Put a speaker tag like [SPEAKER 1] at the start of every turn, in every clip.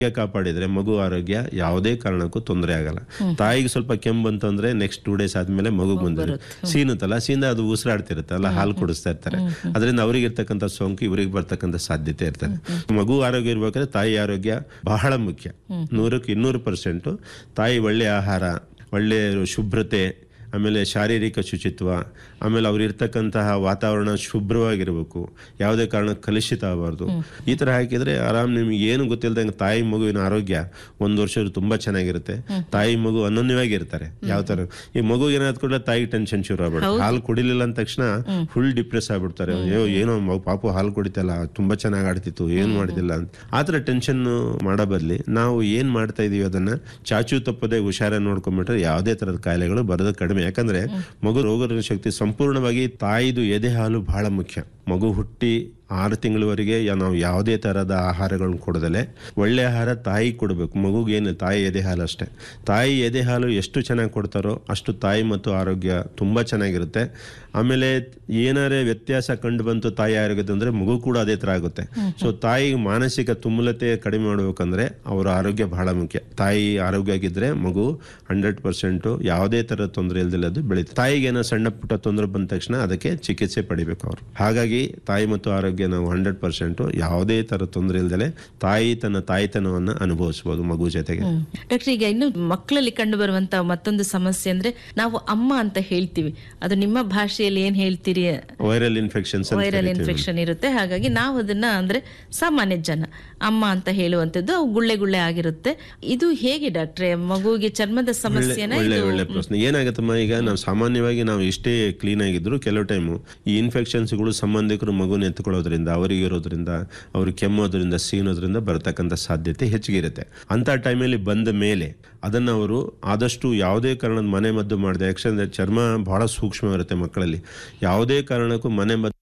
[SPEAKER 1] ಕಾಪಾಡಿದ್ರೆ ಮಗು ಆರೋಗ್ಯ ಯಾವುದೇ ಕಾರಣಕ್ಕೂ ತೊಂದರೆ ಆಗಲ್ಲ ತಾಯಿಗೆ ಸ್ವಲ್ಪ ಕೆಮ್ಮು ಬಂತಂದ್ರೆ ನೆಕ್ಸ್ಟ್ ಟೂ ಡೇಸ್ ಆದ್ಮೇಲೆ ಮಗು ಬಂದಿದೆ ಸೀನುತ್ತಲ್ಲ ಸೀನ ಅದು ಉಸಿರಾಡ್ತಿರುತ್ತೆ ಅಲ್ಲ ಹಾಲು ಕುಡಿಸ್ತಾ ಇರ್ತಾರೆ ಅದರಿಂದ ಅವ್ರಿಗೆ ಇರ್ತಕ್ಕಂಥ ಸೋಂಕು ಇವ್ರಿಗೆ ಬರ್ತಕ್ಕಂಥ ಸಾಧ್ಯತೆ ಇರ್ತದೆ ಮಗು ಆರೋಗ್ಯ ಇರ್ಬೇಕಾದ್ರೆ ತಾಯಿ ಆರೋಗ್ಯ ಬಹಳ ಮುಖ್ಯ ನೂರಕ್ಕೆ ಇನ್ನೂರು ಪರ್ಸೆಂಟು ತಾಯಿ ಒಳ್ಳೆ ಆಹಾರ ಒಳ್ಳೆ ಶುಭ್ರತೆ ಆಮೇಲೆ ಶಾರೀರಿಕ ಶುಚಿತ್ವ ಆಮೇಲೆ ಅವ್ರು ಇರ್ತಕ್ಕಂತಹ ವಾತಾವರಣ ಶುಭ್ರವಾಗಿರ್ಬೇಕು ಯಾವುದೇ ಕಾರಣ ಕಲುಷಿತ ಆಗಬಾರ್ದು ಈ ತರ ಹಾಕಿದ್ರೆ ಆರಾಮ್ ನಿಮ್ಗೆ ಏನು ಗೊತ್ತಿಲ್ದಂಗೆ ತಾಯಿ ಮಗುವಿನ ಆರೋಗ್ಯ ಒಂದು ವರ್ಷ ತುಂಬಾ ಚೆನ್ನಾಗಿರುತ್ತೆ ತಾಯಿ ಮಗು ಅನನ್ಯವಾಗಿರ್ತಾರೆ ಯಾವ ತರ ಈ ಮಗು ಏನಾದ್ ಕೂಡ ತಾಯಿ ಟೆನ್ಷನ್ ಶುರು ಆಗ್ಬಿಡುತ್ತೆ ಹಾಲು ಕುಡಿಲಿಲ್ಲ ಅಂದ ತಕ್ಷಣ ಫುಲ್ ಡಿಪ್ರೆಸ್ ಆಗ್ಬಿಡ್ತಾರೆ ಅಯ್ಯೋ ಏನೋ ಮಗು ಪಾಪು ಹಾಲು ಕುಡಿತಲ್ಲ ತುಂಬಾ ಚೆನ್ನಾಗಿ ಆಡ್ತಿತ್ತು ಏನ್ ಮಾಡಿದಿಲ್ಲ ಅಂತ ಆತರ ಟೆನ್ಷನ್ ಮಾಡೋ ಬದ್ಲಿ ನಾವು ಏನ್ ಮಾಡ್ತಾ ಇದೀವಿ ಅದನ್ನ ಚಾಚು ತಪ್ಪದೆ ಹುಷಾರ ನೋಡ್ಕೊಂಡ್ಬಿಟ್ರೆ ಯಾವುದೇ ತರದ ಕಾಯಿಲೆಗಳು ಬರೋದು ಕಡಿಮೆ ಯಾಕಂದ್ರೆ ಮಗು ರೋಗದ ಶಕ್ತಿ ಸಂಪೂರ್ಣವಾಗಿ ತಾಯಿದು ಎದೆ ಹಾಲು ಬಹಳ ಮುಖ್ಯ ಮಗು ಹುಟ್ಟಿ ಆರು ತಿಂಗಳವರೆಗೆ ನಾವು ಯಾವುದೇ ತರಹದ ಆಹಾರಗಳನ್ನ ಕೊಡದಲೆ ಒಳ್ಳೆ ಆಹಾರ ತಾಯಿ ಕೊಡಬೇಕು ಮಗುಗೇನು ತಾಯಿ ಎದೆ ಹಾಲು ಅಷ್ಟೇ ತಾಯಿ ಎದೆ ಹಾಲು ಎಷ್ಟು ಚೆನ್ನಾಗಿ ಕೊಡ್ತಾರೋ ಅಷ್ಟು ತಾಯಿ ಮತ್ತು ಆರೋಗ್ಯ ತುಂಬಾ ಚೆನ್ನಾಗಿರುತ್ತೆ ಆಮೇಲೆ ಏನಾರೇ ವ್ಯತ್ಯಾಸ ಕಂಡು ಬಂತು ತಾಯಿ ಆರೋಗ್ಯದ ಅಂದ್ರೆ ಮಗು ಕೂಡ ಅದೇ ತರ ಆಗುತ್ತೆ ಸೊ ತಾಯಿ ಮಾನಸಿಕ ತುಮುಲತೆ ಕಡಿಮೆ ಮಾಡ್ಬೇಕಂದ್ರೆ ಅವರ ಆರೋಗ್ಯ ಬಹಳ ಮುಖ್ಯ ತಾಯಿ ಆರೋಗ್ಯ ಆಗಿದ್ರೆ ಮಗು ಹಂಡ್ರೆಡ್ ಪರ್ಸೆಂಟ್ ಯಾವುದೇ ತರ ತೊಂದರೆ ಇಲ್ದಿಲ್ಲ ಅದು ಬೆಳೀತದೆ ತಾಯಿಗೆ ಏನೋ ಸಣ್ಣ ಪುಟ್ಟ ತೊಂದರೆ ಬಂದ ತಕ್ಷಣ ಅದಕ್ಕೆ ಚಿಕಿತ್ಸೆ ಪಡಿಬೇಕು ಅವರು ಹಾಗಾಗಿ ತಾಯಿ ಮತ್ತು ಆರೋಗ್ಯ ನಾವು ಹಂಡ್ರೆಡ್ ಪರ್ಸೆಂಟ್ ಯಾವುದೇ ತರ ತೊಂದರೆ ಇಲ್ದಲೆ ತಾಯಿ ತನ್ನ ತಾಯಿತನವನ್ನ ಅನುಭವಿಸಬಹುದು ಮಗು ಜೊತೆಗೆ
[SPEAKER 2] ಡಾಕ್ಟರ್ ಈಗ ಇನ್ನು ಮಕ್ಕಳಲ್ಲಿ ಕಂಡು ಬರುವಂತ ಮತ್ತೊಂದು ಸಮಸ್ಯೆ ಅಂದ್ರೆ ನಾವು ಅಮ್ಮ ಅಂತ ಹೇಳ್ತೀವಿ ಅದು ನಿಮ್ಮ ಭಾಷೆಯಲ್ಲಿ ಏನ್ ಹೇಳ್ತೀರಿ
[SPEAKER 1] ವೈರಲ್ ಇನ್ಫೆಕ್ಷನ್ಸ್
[SPEAKER 2] ವೈರಲ್ ಇನ್ಫೆಕ್ಷನ್ ಇರುತ್ತೆ ಹಾಗಾಗಿ ನಾವು ಅದನ್ನ ಅಂದ್ರೆ ಸಾಮಾನ್ಯ ಜನ ಅಮ್ಮ ಅಂತ ಹೇಳುವಂತದ್ದು ಅವು ಗುಳ್ಳೆ ಗುಳ್ಳೆ ಆಗಿರುತ್ತೆ ಇದು ಹೇಗೆ ಡಾಕ್ಟ್ರೆ ಮಗುವಿಗೆ ಚರ್ಮದ ಸಮಸ್ಯೆನ
[SPEAKER 1] ಒಳ್ಳೆ
[SPEAKER 2] ಇದು
[SPEAKER 1] ಒಳ್ಳೆ ಪ್ರಶ್ನೆ ಏನಾಗತ್ತಮ್ಮ ಈಗ ನಾವು ಸಾಮಾನ್ಯವಾಗಿ ನಾವು ಎಷ್ಟೇ ಕ್ಲೀನ್ ಆಗಿದ್ರು ಕೆಲವು ಟೈಮು ಈ ಇನ್ಫೆಕ್ಷನ್ಸ್ಗಳು ಸಂಬಂಧಿಕರು ಮಗುನ ಎತ್ಕೊಳ್ಳೋದ್ರಿಂದ ಅವರಿಗೆ ಇರೋದ್ರಿಂದ ಅವ್ರು ಕೆಮ್ಮೋದ್ರಿಂದ ಸೀನೋದ್ರಿಂದ ಬರ್ತಕ್ಕಂಥ ಸಾಧ್ಯತೆ ಹೆಚ್ಚಿಗೆ ಇರುತ್ತೆ ಅಂತ ಟೈಮಲ್ಲಿ ಬಂದ ಮೇಲೆ ಅದನ್ನ ಅವರು ಆದಷ್ಟು ಯಾವುದೇ ಕಾರಣದ ಮನೆ ಮದ್ದು ಮಾಡಿದೆ ಯಾಕಂದ್ರೆ ಚರ್ಮ ಬಹಳ ಸೂಕ್ಷ್ಮ ಇರುತ್ತೆ ಮಕ್ಕಳಲ್ಲಿ ಯಾವುದೇ ಕಾರಣಕ್ಕೂ ಮನೆ ಮದ್ದು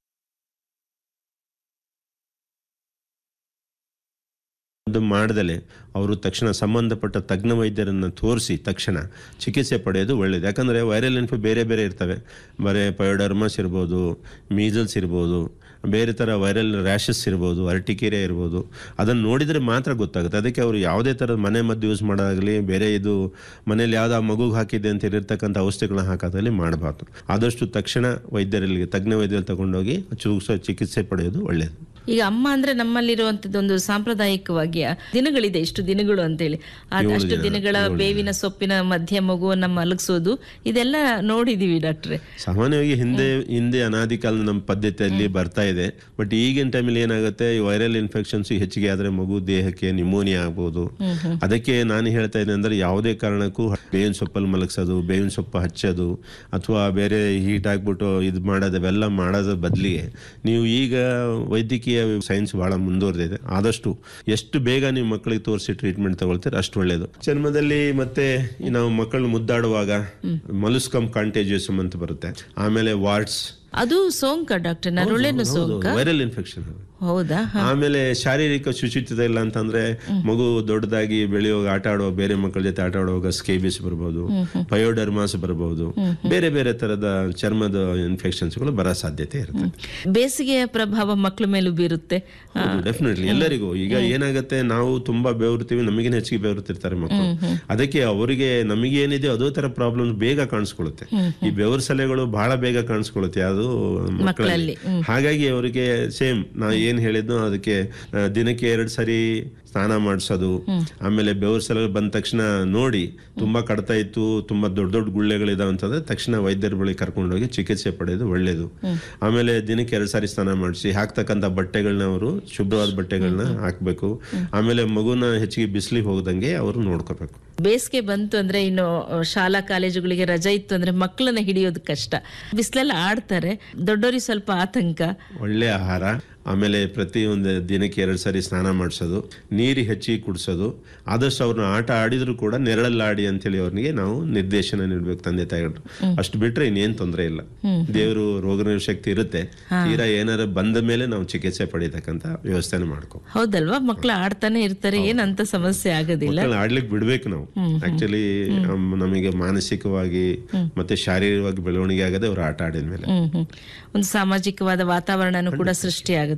[SPEAKER 1] ಅದು ಮಾಡ್ದಲೆ ಅವರು ತಕ್ಷಣ ಸಂಬಂಧಪಟ್ಟ ತಜ್ಞ ವೈದ್ಯರನ್ನ ತೋರಿಸಿ ತಕ್ಷಣ ಚಿಕಿತ್ಸೆ ಪಡೆಯೋದು ಒಳ್ಳೇದು ಯಾಕಂದ್ರೆ ವೈರಲ್ ಇನ್ಫೆ ಬೇರೆ ಬೇರೆ ಇರ್ತವೆ ಬರೀ ಪಯೋಡರ್ಮಸ್ ಇರ್ಬೋದು ಮೀಸಲ್ಸ್ ಇರ್ಬೋದು ಬೇರೆ ಥರ ವೈರಲ್ ರ್ಯಾಷಸ್ ಇರ್ಬೋದು ಅರ್ಟಿಕೇರಿಯಾ ಇರ್ಬೋದು ಅದನ್ನು ನೋಡಿದರೆ ಮಾತ್ರ ಗೊತ್ತಾಗುತ್ತೆ ಅದಕ್ಕೆ ಅವರು ಯಾವುದೇ ಥರದ ಮನೆ ಮದ್ದು ಯೂಸ್ ಮಾಡೋದಾಗಲಿ ಬೇರೆ ಇದು ಮನೇಲಿ ಯಾವ್ದು ಆ ಮಗುಗೆ ಹಾಕಿದೆ ಅಂತ ಇರತಕ್ಕಂಥ ಔಷಧಿಗಳನ್ನ ಹಾಕೋದ್ರಲ್ಲಿ ಮಾಡಬಾರ್ದು ಆದಷ್ಟು ತಕ್ಷಣ ವೈದ್ಯರಲ್ಲಿ ತಜ್ಞ ವೈದ್ಯರಲ್ಲಿ ತಗೊಂಡೋಗಿ ಚಿಕಿತ್ಸೆ ಚಿಕಿತ್ಸೆ ಪಡೆಯೋದು ಒಳ್ಳೆಯದು
[SPEAKER 2] ಈಗ ಅಮ್ಮ ಅಂದ್ರೆ ನಮ್ಮಲ್ಲಿರುವಂತದ್ದು ಒಂದು ಸಾಂಪ್ರದಾಯಿಕವಾಗಿ ದಿನಗಳಿದೆ ಇಷ್ಟು ದಿನಗಳು ಅಂತೇಳಿ ಆ- ಅಷ್ಟು ದಿನಗಳ ಬೇವಿನ ಸೊಪ್ಪಿನ ಮಧ್ಯ ಮಗುವನ್ನ ಮಲಗಿಸೋದು ಇದೆಲ್ಲ ನೋಡಿದೀವಿ ಡಾಕ್ಟ್ರೆ
[SPEAKER 1] ಸಾಮಾನ್ಯವಾಗಿ ಹಿಂದೆ ಹಿಂದೆ ಅನಾದಿ ಕಾಲದ ನಮ್ಮ ಪದ್ಧತಿಯಲ್ಲಿ ಬರ್ತಾ ಇದೆ ಬಟ್ ಈಗಿನ ಟೈಮಲ್ಲಿ ಏನಾಗುತ್ತೆ ಈ ವೈರಲ್ ಇನ್ಫೆಕ್ಷನ್ಸ್ ಹೆಚ್ಚಿಗೆ ಆದ್ರೆ ಮಗು ದೇಹಕ್ಕೆ ನಿಮೋನಿಯಾ ಆಗ್ಬೋದು ಅದಕ್ಕೆ ನಾನು ಹೇಳ್ತಾ ಇದ್ದೆ ಅಂದ್ರೆ ಯಾವುದೇ ಕಾರಣಕ್ಕೂ ಬೇವಿನ ಸೊಪ್ಪಲ್ಲಿ ಮಲಗಿಸೋದು ಬೇವಿನ ಸೊಪ್ಪು ಹಚ್ಚೋದು ಅಥವಾ ಬೇರೆ ಹೀಟ್ ಆಗ್ಬಿಟ್ಟು ಇದು ಮಾಡೋದು ಅವೆಲ್ಲ ಮಾಡೋದ್ರ ಬದಲಿಗೆ ನೀವು ಈಗ ವೈದ್ಯಕೀಯ ಸೈನ್ಸ್ ಬಹಳ ಮುಂದುವರೆದಿದೆ ಆದಷ್ಟು ಎಷ್ಟು ಬೇಗ ನೀವು ಮಕ್ಕಳಿಗೆ ತೋರಿಸಿ ಟ್ರೀಟ್ಮೆಂಟ್ ತಗೊಳ್ತೀರ ಅಷ್ಟು ಒಳ್ಳೇದು ಚರ್ಮದಲ್ಲಿ ಮತ್ತೆ ಈ ನಾವು ಮಕ್ಕಳು ಮುದ್ದಾಡುವಾಗ ಮಲುಸ್ಕಮ್ ಕಾಂಟೇಜಿಯಸ್ ಅಂತ ಬರುತ್ತೆ ಆಮೇಲೆ ವಾರ್ಡ್ಸ್
[SPEAKER 2] ಅದು ಸೋಂಕ ಡಾಕ್ಟರ್ ನರುಳೆನು ಸೋಂಕ
[SPEAKER 1] ವೈರಲ್ ಇನ್ಫೆಕ್ಷನ್
[SPEAKER 2] ಹೌದಾ
[SPEAKER 1] ಆಮೇಲೆ ಶಾರೀರಿಕ ಶುಚಿತ್ವತೆ ಇಲ್ಲ ಅಂತಂದ್ರೆ ಮಗು ದೊಡ್ಡದಾಗಿ ಬೆಳೆಯುವಾಗ ಆಟ ಆಡುವಾಗ ಬೇರೆ ಮಕ್ಕಳ ಜೊತೆ ಆಟ ಆಡುವಾಗ ಸ್ಕೇಬಿಸ್ ಬರ್ಬೋದು ಪಯೋಡರ್ಮಾಸ್ ಬರ್ಬೋದು ಬೇರೆ ಬೇರೆ ತರದ ಚರ್ಮದ ಇನ್ಫೆಕ್ಷನ್ಸ್ಗಳು ಬರೋ ಸಾಧ್ಯತೆ ಇರುತ್ತೆ
[SPEAKER 2] ಬೇಸಿಗೆಯ ಪ್ರಭಾವ ಮಕ್ಕಳ ಮೇಲೂ ಬೀರುತ್ತೆ
[SPEAKER 1] ಡೆಫಿನೆಟ್ಲಿ ಎಲ್ಲರಿಗೂ ಈಗ ಏನಾಗುತ್ತೆ ನಾವು ತುಂಬಾ ಬೆವರ್ತೀವಿ ನಮಗಿನ ಹೆಚ್ಚಿಗೆ ಬೆವರುತ್ತಿರ್ತಾರೆ ಮಕ್ಕಳು ಅದಕ್ಕೆ ಅವರಿಗೆ ನಮಗೇನಿದೆ ಅದೇ ತರ ಪ್ರಾಬ್ಲಮ್ ಬೇಗ ಕಾಣಿಸ್ಕೊಳ್ಳುತ್ತೆ ಈ ಬೆವರು ಸಲೆಗಳು ಬಹಳ ಬೇಗ ಕಾಣಿಸ್ಕೊಳ್ಳುತ್ತೆ ಅದು ಮಕ್ಕಳಲ್ಲಿ ಹಾಗಾಗಿ ಅವರಿಗೆ ಸೇಮ್ ನಾ ಏನ್ ಹೇಳಿದ್ನೋ ಅದಕ್ಕೆ ಆ, ದಿನಕ್ಕೆ ಎರಡು ಸರಿ ಸ್ನಾನ ಮಾಡಿಸೋದು ಆಮೇಲೆ ಬೆವರು ಸಲ ಬಂದ ತಕ್ಷಣ ನೋಡಿ ತುಂಬಾ ಕಡ್ತಾ ಇತ್ತು ತುಂಬಾ ದೊಡ್ಡ ದೊಡ್ಡ ಗುಳ್ಳೆಗಳಿದಾವೆ ಅಂತಂದ್ರೆ ತಕ್ಷಣ ವೈದ್ಯರ ಬಳಿ ಕರ್ಕೊಂಡೋಗಿ ಚಿಕಿತ್ಸೆ ಪಡೆಯೋದು ಒಳ್ಳೇದು ಆಮೇಲೆ ದಿನಕ್ಕೆ ಎರಡು ಸಾರಿ ಸ್ನಾನ ಮಾಡಿಸಿ ಹಾಕ್ತಕ್ಕಂಥ ಬಟ್ಟೆಗಳನ್ನ ಅವರು ಶುಭ್ರವಾದ ಬಟ್ಟೆಗಳನ್ನ ಹಾಕ್ಬೇಕು ಆಮೇಲೆ ಮಗುನ ಹೆಚ್ಚಿಗೆ ಬಿಸಿಲಿಗೆ ಹೋಗದಂಗೆ ಅವರು ನೋಡ್ಕೋಬೇಕು
[SPEAKER 2] ಬೇಸಿಗೆ ಬಂತು ಅಂದ್ರೆ ಇನ್ನು ಶಾಲಾ ಕಾಲೇಜುಗಳಿಗೆ ರಜೆ ಇತ್ತು ಅಂದ್ರೆ ಮಕ್ಕಳನ್ನ ಹಿಡಿಯೋದು ಕಷ್ಟ ಬಿಸಿಲೆಲ್ಲ ಆಡ್ತಾರೆ ದೊಡ್ಡವರಿಗೆ ಸ್ವಲ್ಪ ಆತಂಕ
[SPEAKER 1] ಒಳ್ಳೆ ಆಹಾರ ಆಮೇಲೆ ಪ್ರತಿ ಒಂದು ದಿನಕ್ಕೆ ಎರಡು ಸಾರಿ ಸ್ನಾನ ಮಾಡಿಸೋದು ನೀರು ಹೆಚ್ಚಿಗೆ ಕುಡಿಸೋದು ಆದಷ್ಟು ಅವ್ರನ್ನ ಆಟ ಆಡಿದ್ರು ಕೂಡ ನೆರಳಲ್ಲಿ ಆಡಿ ಅಂತೇಳಿ ಅವ್ರಿಗೆ ನಾವು ನಿರ್ದೇಶನ ನೀಡ್ಬೇಕು ತಂದೆ ತಾಯಿಗಳು ಅಷ್ಟು ಬಿಟ್ರೆ ಇನ್ನೇನ್ ತೊಂದರೆ ಇಲ್ಲ ದೇವರು ರೋಗ ಶಕ್ತಿ ಇರುತ್ತೆ ತೀರಾ ಏನಾರ ಬಂದ ಮೇಲೆ ನಾವು ಚಿಕಿತ್ಸೆ ಪಡಿತಕ್ಕಂತ ವ್ಯವಸ್ಥೆನ ಮಾಡ್ಕೋ
[SPEAKER 2] ಹೌದಲ್ವಾ ಮಕ್ಕಳು ಆಡ್ತಾನೆ ಇರ್ತಾರೆ ಏನಂತ ಸಮಸ್ಯೆ ಆಗೋದಿಲ್ಲ
[SPEAKER 1] ಮಕ್ಕಳನ್ನ ಆಡ್ಲಿಕ್ಕೆ ಬಿಡ್ಬೇಕು ನಾವು ಆಕ್ಚುಲಿ ನಮಗೆ ಮಾನಸಿಕವಾಗಿ ಮತ್ತೆ ಶಾರೀರಿಕವಾಗಿ ಬೆಳವಣಿಗೆ ಆಗದೆ ಅವ್ರು ಆಟ ಆಡಿದ ಮೇಲೆ
[SPEAKER 2] ಹ್ಮ್ ಹ್ಮ್ ಒಂದು ಸಾಮಾಜಿಕವಾದ ವಾತಾವರಣನೂ ಕೂಡ ಸೃಷ್ಟಿ ಆಗುತ್ತೆ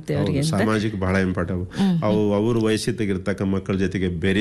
[SPEAKER 2] ಆಗುತ್ತೆ ಅವರಿಗೆ
[SPEAKER 1] ಸಾಮಾಜಿಕ ಬಹಳ ಇಂಪಾರ್ಟೆಂಟ್ ಅವು ಅವ್ರ ವಯಸ್ಸಿಗೆ ತೆಗಿರ್ತಕ್ಕ ಮಕ್ಕಳ ಜೊತೆಗೆ ಬೇರೆ